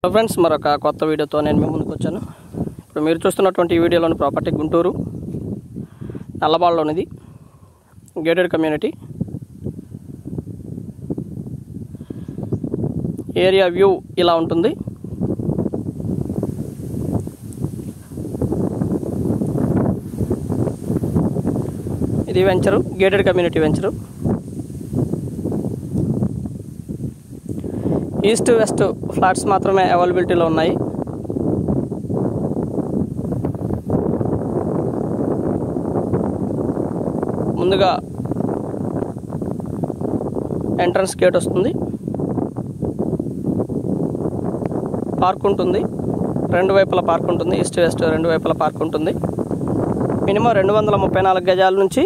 hello friends మరొక కొత్త వీడియోతో నేను మీ ముందుకు వచ్చాను ఇప్పుడు మీరు చూస్తున్నటువంటి ఈ వీడియోలోని ప్రాపర్టీ గుంటూరు నల్లబాడులోనిది గేటెడ్ కమ్యూనిటీ ఏరియా వ్యూ ఇలా ఉంటుంది ఇది venture gated community venture east west flats మాత్రమే అవైలబిలిటీలో ఉన్నాయి ముందుగా ఎంట్రన్స్ గేట్ వస్తుంది పార్క్ ఉంటుంది రెండు వైపుల పార్క్ ఉంటుంది ఈస్ట్ వెస్ట్ రెండు వైపుల పార్క్ ఉంటుంది మినిమం రెండు వందల ముప్పై నాలుగు గజాల నుంచి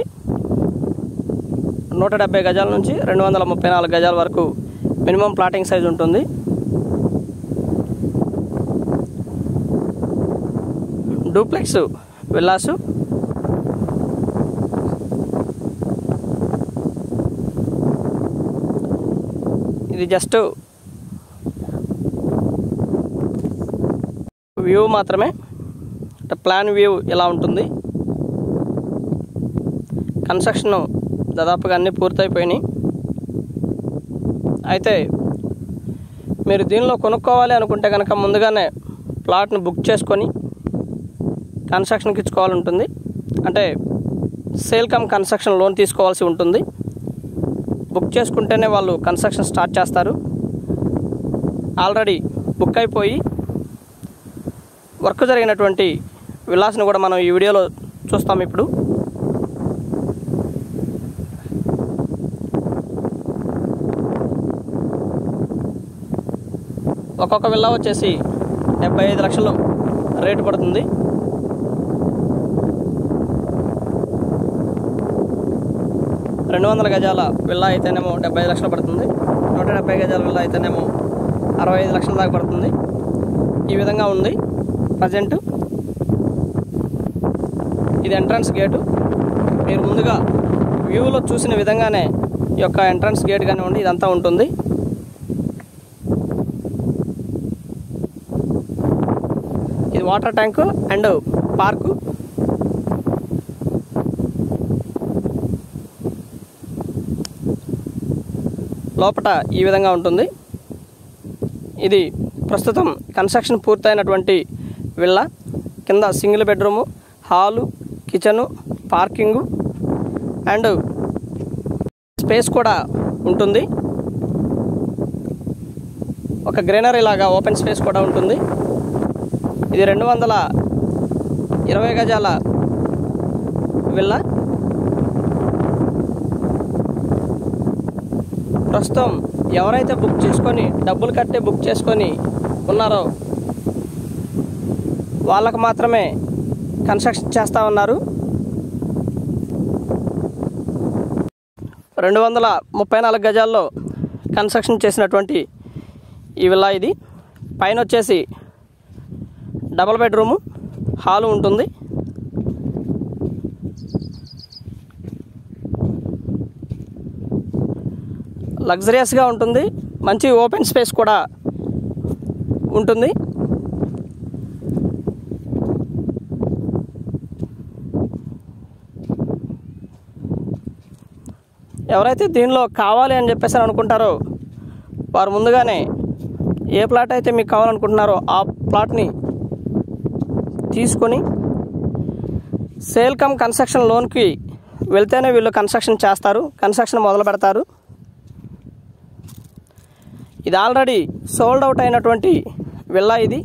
నూట డెబ్బై గజాల నుంచి రెండు వందల ముప్పై నాలుగు గజాల వరకు మినిమం ప్లాటింగ్ సైజ్ ఉంటుంది డూప్లెక్స్ విల్లాసు ఇది జస్ట్ వ్యూ మాత్రమే అంటే ప్లాన్ వ్యూ ఇలా ఉంటుంది కన్స్ట్రక్షన్ దాదాపుగా అన్నీ పూర్తయిపోయినాయి అయితే మీరు దీనిలో కొనుక్కోవాలి అనుకుంటే కనుక ముందుగానే ప్లాట్ను బుక్ చేసుకొని కన్స్ట్రక్షన్కి ఇచ్చుకోవాలి ఉంటుంది అంటే సేల్ కమ్ కన్స్ట్రక్షన్ లోన్ తీసుకోవాల్సి ఉంటుంది బుక్ చేసుకుంటేనే వాళ్ళు కన్స్ట్రక్షన్ స్టార్ట్ చేస్తారు ఆల్రెడీ బుక్ అయిపోయి వర్క్ జరిగినటువంటి విలాస్ని కూడా మనం ఈ వీడియోలో చూస్తాం ఇప్పుడు ఒక్కొక్క విల్లా వచ్చేసి డెబ్బై ఐదు లక్షలు రేటు పడుతుంది రెండు వందల గజాల విల్లా అయితేనేమో డెబ్బై ఐదు లక్షలు పడుతుంది నూట డెబ్బై గజాల విల్లా అయితేనేమో అరవై ఐదు లక్షల దాకా పడుతుంది ఈ విధంగా ఉంది ప్రజెంట్ ఇది ఎంట్రన్స్ గేటు మీరు ముందుగా వ్యూలో చూసిన విధంగానే ఈ యొక్క ఎంట్రన్స్ గేట్ కానివ్వండి ఇదంతా ఉంటుంది ఇది వాటర్ ట్యాంకు అండ్ పార్కు లోపల ఈ విధంగా ఉంటుంది ఇది ప్రస్తుతం కన్స్ట్రక్షన్ పూర్తయినటువంటి విల్లా కింద single bedroom hall kitchen parking and space కూడా ఉంటుంది ఒక గ్రీనరీ లాగా ఓపెన్ స్పేస్ కూడా ఉంటుంది ఇది రెండు వందల ఇరవై గజాల విల్లా ప్రస్తుతం ఎవరైతే బుక్ చేసుకొని డబ్బులు కట్టి బుక్ చేసుకొని ఉన్నారో వాళ్ళకు మాత్రమే కన్స్ట్రక్షన్ చేస్తూ ఉన్నారు రెండు వందల ముప్పై నాలుగు గజాల్లో కన్స్ట్రక్షన్ చేసినటువంటి ఈ విల్లా ఇది పైన వచ్చేసి డబల్ బెడ్రూము హాలు ఉంటుంది లగ్జరియస్గా ఉంటుంది మంచి ఓపెన్ స్పేస్ కూడా ఉంటుంది ఎవరైతే దీనిలో కావాలి అని చెప్పేసి అనుకుంటారో వారు ముందుగానే ఏ ప్లాట్ అయితే మీకు కావాలనుకుంటున్నారో ఆ ప్లాట్ని తీసుకొని సేల్ కమ్ కన్స్ట్రక్షన్ లోన్కి వెళ్తేనే వీళ్ళు కన్స్ట్రక్షన్ చేస్తారు కన్స్ట్రక్షన్ మొదలు పెడతారు ఇది ఆల్రెడీ సోల్డ్ అవుట్ అయినటువంటి విల్లా ఇది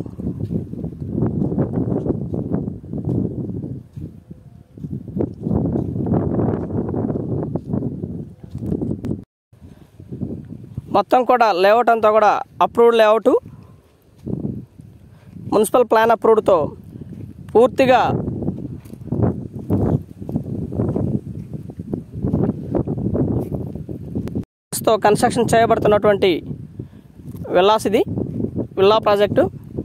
మొత్తం కూడా లేఅవుట్ అంతా కూడా అప్రూవ్డ్ లేఅవుట్ మున్సిపల్ ప్లాన్ అప్రూవ్డ్తో పూర్తిగా తో కన్స్ట్రక్షన్ చేయబడుతున్నటువంటి విల్లాస్ ఇది విల్లా ప్రాజెక్టు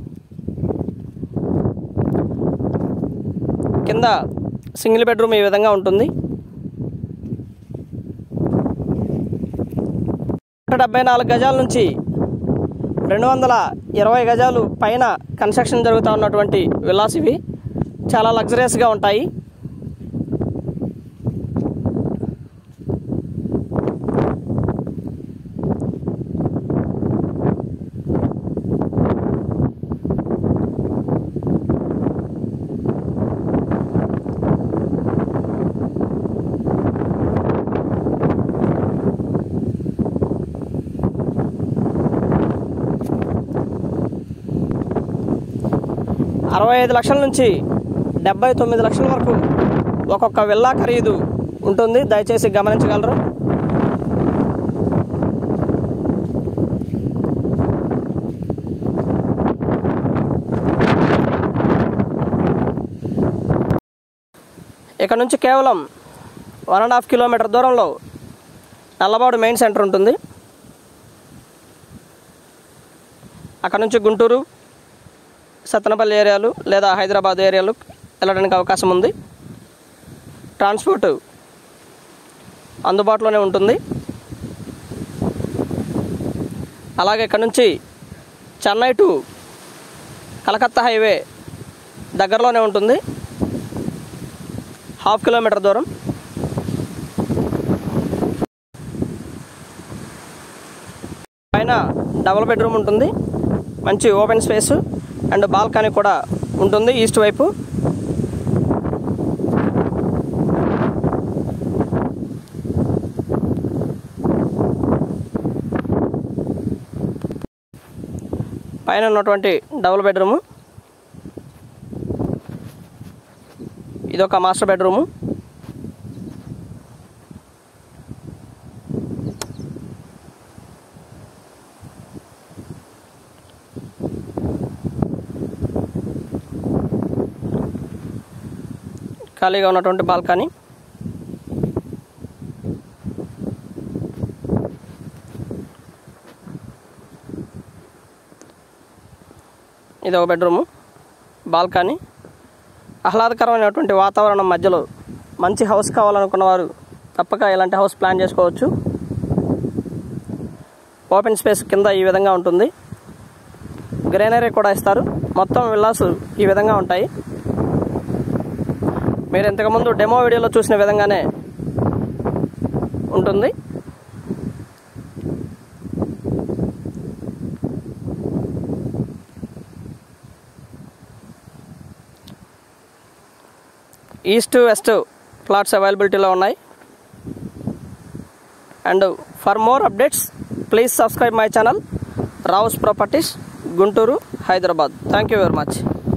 కింద సింగిల్ బెడ్రూమ్ ఈ విధంగా ఉంటుంది నూట డెబ్బై నాలుగు గజాల నుంచి రెండు వందల ఇరవై గజాలు పైన కన్స్ట్రక్షన్ జరుగుతూ ఉన్నటువంటి విల్లాస్ ఇవి చాలా లగ్జరియస్గా ఉంటాయి అరవై ఐదు లక్షల నుంచి డెబ్బై తొమ్మిది లక్షల వరకు ఒక్కొక్క విల్లా ఖరీదు ఉంటుంది దయచేసి గమనించగలరు ఇక్కడ నుంచి కేవలం వన్ అండ్ హాఫ్ కిలోమీటర్ దూరంలో నల్లబాడు మెయిన్ సెంటర్ ఉంటుంది అక్కడ నుంచి గుంటూరు సత్తనపల్లి ఏరియాలు లేదా హైదరాబాద్ ఏరియాలు వెళ్ళడానికి అవకాశం ఉంది ట్రాన్స్పోర్ట్ అందుబాటులోనే ఉంటుంది అలాగే ఇక్కడ నుంచి చెన్నై టు కలకత్తా హైవే దగ్గరలోనే ఉంటుంది హాఫ్ కిలోమీటర్ దూరం పైన డబుల్ బెడ్రూమ్ ఉంటుంది మంచి ఓపెన్ స్పేస్ అండ్ బాల్కనీ కూడా ఉంటుంది ఈస్ట్ వైపు పైన ఉన్నటువంటి డబుల్ బెడ్రూము ఇదొక మాస్టర్ బెడ్రూము ఖాళీగా ఉన్నటువంటి బాల్కనీ ఇది ఒక బెడ్రూము బాల్కనీ ఆహ్లాదకరమైనటువంటి వాతావరణం మధ్యలో మంచి హౌస్ కావాలనుకున్న వారు తప్పక ఇలాంటి హౌస్ ప్లాన్ చేసుకోవచ్చు ఓపెన్ స్పేస్ కింద ఈ విధంగా ఉంటుంది గ్రీనరీ కూడా ఇస్తారు మొత్తం విల్లాస్ ఈ విధంగా ఉంటాయి మీరు ఇంతకుముందు డెమో వీడియోలో చూసిన విధంగానే ఉంటుంది ఈస్ట్ వెస్ట్ ప్లాట్స్ అవైలబిలిటీలో ఉన్నాయి and for more updates please subscribe my channel Rao's properties Guntur Hyderabad thank you very much